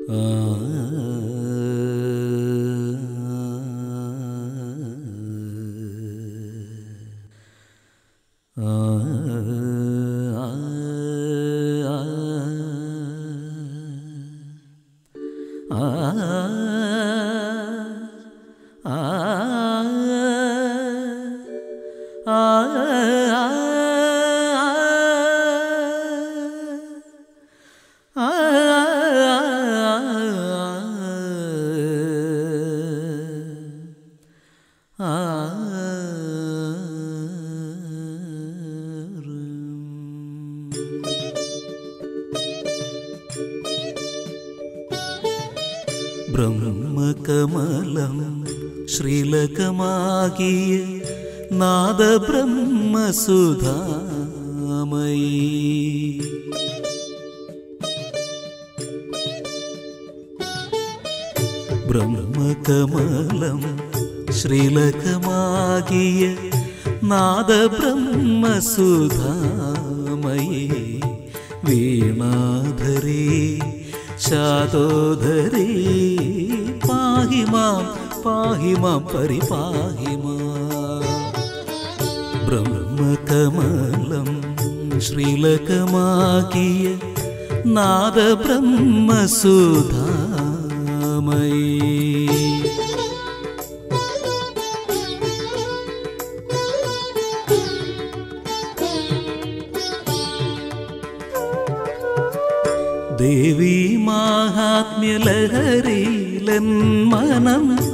ബ്രഹ്മകമലം ശ്രീലകമാകിയ നാദബ്രഹ്മസുധാമയീ ബ്രഹ്മകമലം ശ്രീലകമാകിയ നാദബ്രഹ്മസുധാമയേ വീണാധരേ ശാതോധരേ പാഹി മാം പാഹി മാം പരിപാഹി മാം ബ്രഹ്മകമലം ശ്രീലകമാകിയ നാദബ്രഹ്മസുധാമയീ ദേവി മാഹാത്മ്യലഹരിയിലൻ മനം